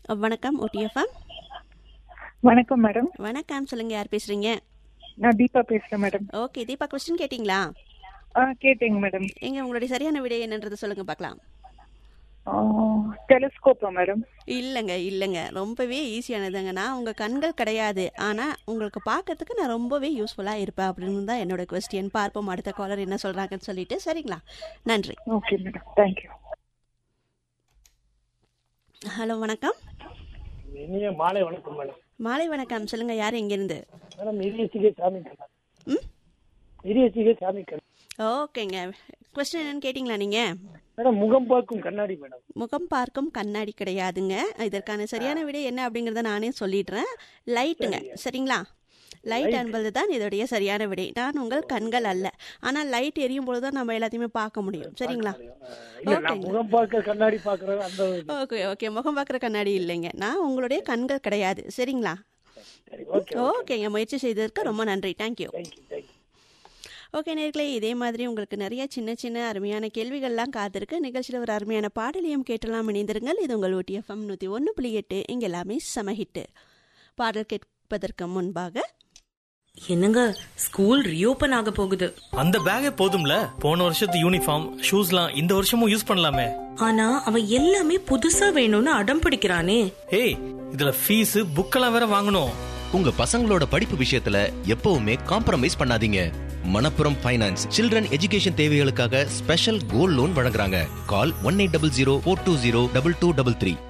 வணக்கம் ஓடிஎஃப்எம் வணக்கம் மேடம் வணக்கம் சொல்லுங்க யார் பேசுறீங்க நான் தீபா பேசுறேன் மேடம் ஓகே தீபா கொஸ்டின் கேட்டிங்களா ஆ கேட்டேங்க மேடம் எங்க உங்களுடைய சரியான விடை என்னன்றது சொல்லுங்க பார்க்கலாம் டெலிஸ்கோப்பா மேடம் இல்லைங்க இல்லைங்க ரொம்பவே ஈஸியானதுங்க நான் உங்கள் கண்கள் கிடையாது ஆனால் உங்களுக்கு பார்க்கறதுக்கு நான் ரொம்பவே யூஸ்ஃபுல்லாக இருப்பேன் அப்படின்னு தான் என்னோட கொஸ்டின் பார்ப்போம் அடுத்த காலர் என்ன சொல்கிறாங்கன்னு சொல்லிட்டு சரிங்களா நன்றி ஓகே மேடம் தேங்க்யூ ஹலோ வணக்கம் இனிய மாலை வணக்கம் மேடம் மாலை வணக்கம் சொல்லுங்க யார் எங்கேருந்து மேடம் இரிய சிகை சாமி கண்ணா ம் இரிய சிகை சாமி கண்ணா ஓகேங்க கொஸ்டின் என்னன்னு கேட்டிங்களா நீங்கள் மேடம் முகம் பார்க்கும் கண்ணாடி மேடம் முகம் பார்க்கும் கண்ணாடி கிடையாதுங்க இதற்கான சரியான விடை என்ன அப்படிங்கிறத நானே சொல்லிடுறேன் லைட்டுங்க சரிங்களா லைட் என்பது தான் இதோடைய சரியான விடை நான் உங்கள் கண்கள் அல்ல ஆனால் லைட் எரியும் பொழுது தான் நம்ம எல்லாத்தையுமே பார்க்க முடியும் சரிங்களா இல்ல நான் முகம் பார்க்க கண்ணாடி பார்க்கறது அந்த ஓகே ஓகே முகம் பார்க்குற கண்ணாடி இல்லைங்க நான் உங்களுடைய கண்கள் கிடையாது சரிங்களா சரி ஓகே ஓகேங்க முயற்சி செய்ததற்கு ரொம்ப நன்றி தேங்க்யூ தேங்க்யூ தேங்க்யூ ஓகே நேர்களே இதே மாதிரி உங்களுக்கு நிறைய சின்ன சின்ன அருமையான கேள்விகள்லாம் காத்திருக்கு நிகழ்ச்சியில் ஒரு அருமையான பாடலையும் கேட்டலாம் இணைந்திருங்கள் இது உங்கள் OTFM நூற்றி ஒன்று புள்ளி எட்டு இங்கே எல்லாமே சமஹிட்டு பாடல் கேட்பதற்கு முன்பாக என்னங்க ஸ்கூல் ரீஓபன் ஆக போகுது அந்த பேக்கே போதும்ல போன வருஷத்து யூனிஃபார்ம் ஷூஸ்லாம் இந்த வருஷமும் யூஸ் பண்ணலாமே ஆனா அவன் எல்லாமே புதுசா வேணும்னு அடம் பிடிக்கிறானே ஏய் இதுல ஃபீஸ் புக்கெல்லாம் வேற வாங்கணும் உங்க பசங்களோட படிப்பு விஷயத்துல எப்பவுமே காம்ப்ரமைஸ் பண்ணாதீங்க மணப்புரம் ஃபைனான்ஸ் சில்ட்ரன் எஜுகேஷன் தேவைகளுக்காக ஸ்பெஷல் கோல்ட் லோன் வழங்குறாங்க call one eight double zero four two zero double two double three